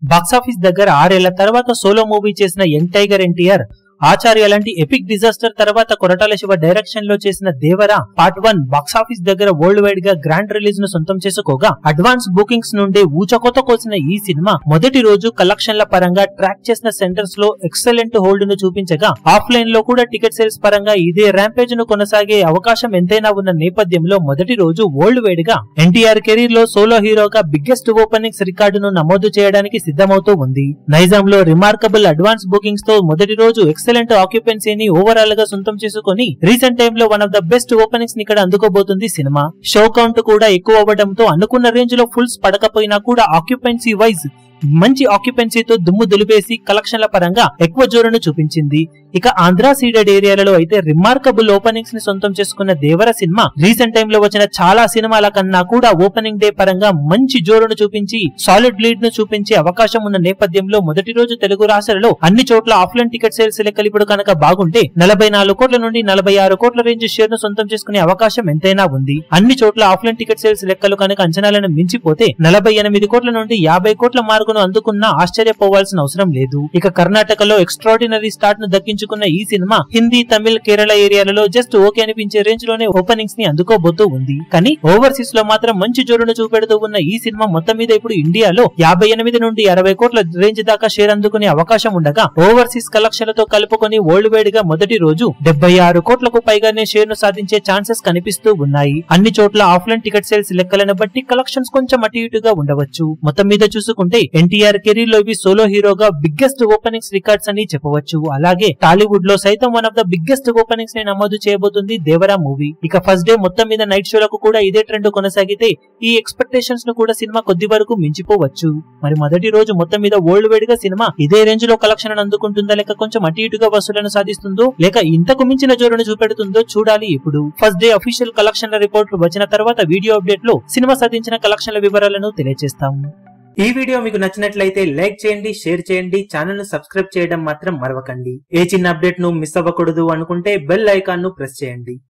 box office దగ్గర ఆరేళ్ల తర్వాత సోలో మూవీ చేసిన యంగ్ టైగర్ ఎన్టీఆర్ ఆచార్య లాంటి ఎపిక్ డిజాస్టర్ తర్వాత కొరటాల శివ డైరెక్షన్ లో చేసిన దేవర పార్ట్ వన్ బాక్సాఫీస్ దగ్గర వరల్డ్ వైడ్ గా గ్రాండ్ రిలీజ్ ను సొంతం చేసుకోగా అడ్వాన్స్ బుకింగ్స్ నుండి ఊచకొత కోసిన ఈ సినిమా మొదటి రోజు కలెక్షన్ల పరంగా ట్రాక్ చేసిన సెంటర్స్ లో ఎక్సలెంట్ హోల్డ్ ను చూపించగా ఆఫ్లైన్ లో కూడా టికెట్ సేల్స్ పరంగా ఇదే ర్యాంపేజ్ ను కొనసాగే అవకాశం ఎంతైనా ఉన్న నేపథ్యంలో మొదటి రోజు వరల్డ్ వైడ్ గా ఎన్టీఆర్ కెరీర్ లో సోలో హీరోగా బిగ్గెస్ట్ ఓపెనింగ్స్ రికార్డును నమోదు చేయడానికి సిద్ధమవుతూ ఉంది నైజాం లో రిమార్కబుల్ అడ్వాన్స్ బుకింగ్స్ తో మొదటి రోజు ఎక్సలెంట్ ఆక్యుపెన్సీని ఓవరాల్ గా సొంతం చేసుకుని రీసెంట్ టైమ్ లో one of the best openings ని ఇక్కడ అందుకోబోతుంది సినిమా షో కౌంట్ కూడా ఎక్కువ అవ్వడంతో అనుకున్న రేంజ్ లో ఫుల్స్ పడకపోయినా కూడా ఆక్యుపెన్సీ వైజ్ మంచి ఆక్యుపెన్సీతో దుమ్ము దులిపేసి కలెక్షన్ల పరంగా ఎక్కువ జోరును చూపించింది ఇక ఆంధ్ర సీడెడ్ ఏరియాలలో అయితే రిమార్కబుల్ ఓపెనింగ్స్ ని సొంతం చేసుకున్న దేవర సినిమా రీసెంట్ టైమ్ లో వచ్చిన చాలా సినిమాల కన్నా కూడా ఓపెనింగ్ డే పరంగా మంచి జోరును చూపించి సాలిడ్ లీడ్ ను చూపించే అవకాశం ఉన్న నేపథ్యంలో మొదటి రోజు తెలుగు రాష్ట్రాలలో అన్ని చోట్ల ఆఫ్లైన్ టికెట్ సేల్స్ లెక్కలు ఇప్పుడు కనుక బాగుంటే నలభై నాలుగు కోట్ల నుండి నలభై ఆరు కోట్ల రేంజ్ షేర్ ను సొంతం చేసుకునే అవకాశం ఎంతైనా ఉంది అన్ని చోట్ల ఆఫ్లైన్ టికెట్ సేల్స్ లెక్కలు కనుక అంచనాలను మించిపోతే నలభై ఎనిమిది కోట్ల నుండి యాభై కోట్ల మార్కును అందుకున్నా ఆశ్చర్యపోవాల్సిన అవసరం లేదు ఇక కర్ణాటకలో ఎక్స్ట్రాడినరీ స్టార్ట్ ను దక్కించుకున్న ఈ సినిమా హిందీ తమిళ్ కేరళ ఏరియాలలో జస్ట్ ఓకే అనిపించే రేంజ్ లోనే ఓపెనింగ్స్ ని అందుకోబోతూ ఉంది కానీ ఓవర్సీస్ లో మాత్రం మంచి జోరును చూపెడుతూ ఉన్న ఈ సినిమా మొత్తం మీద ఇప్పుడు ఇండియాలో యాభై ఎనిమిది నుండి అరవై కోట్ల రేంజ్ దాకా షేర్ అందుకునే అవకాశం ఉండగా ఓవర్సీస్ కలెక్షన్లతో కలుపుకొని వరల్డ్ వైడ్ గా మొదటి రోజు డెబ్బై ఆరు కోట్లకు పైగానే షేర్ ను సాధించే ఛాన్సెస్ కనిపిస్తూ ఉన్నాయి అన్ని చోట్ల ఆఫ్లైన్ టికెట్ సేల్స్ లెక్కలను బట్టి కలెక్షన్స్ కొంచెం అటు ఇటుగా ఉండవచ్చు మొత్తం మీద చూసుకుంటే ఎన్టీఆర్ కెరీర్ లో ఇవి సోలో హీరోగా బిగ్గెస్ట్ ఓపెనింగ్స్ రికార్డ్స్ అని చెప్పవచ్చు అలాగే టాలీవుడ్ లో సైతం one of the biggest openings ని నమోదు చేయబోతుంది దేవరా మూవీ ఇక ఫస్ట్ డే మొత్తం మీద నైట్ షోలకు కూడా ఇదే ట్రెండ్ కొనసాగితే ఈ ఎక్స్పెక్టేషన్స్ ను కూడా సినిమా కొద్ది వరకు మించిపోవచ్చు మరి మొదటి రోజు మొత్తం మీద వరల్డ్ వైడ్ గా సినిమా ఇదే రేంజ్ లో కలెక్షన్ అందుకుంటుందా లేక కొంచెం అటు ఇటుగా వసూలను సాధిస్తుందో లేక ఇంతకు మించిన జోరును చూపెడుతుందో చూడాలి ఇప్పుడు ఫస్ట్ డే అఫీషియల్ కలెక్షన్ల రిపోర్ట్లు వచ్చిన తర్వాత వీడియో అప్డేట్ లో సినిమా సాధించిన కలెక్షన్ల వివరాలను తెలియజేస్తాము ఈ వీడియో మీకు నచ్చినట్లయితే లైక్ చేయండి షేర్ చేయండి ఛానల్ ను సబ్స్క్రైబ్ చేయడం మాత్రం మరవకండి ఏ చిన్న అప్డేట్ ను మిస్ అవ్వకూడదు అనుకుంటే బెల్ ఐకాన్ ను ప్రెస్ చేయండి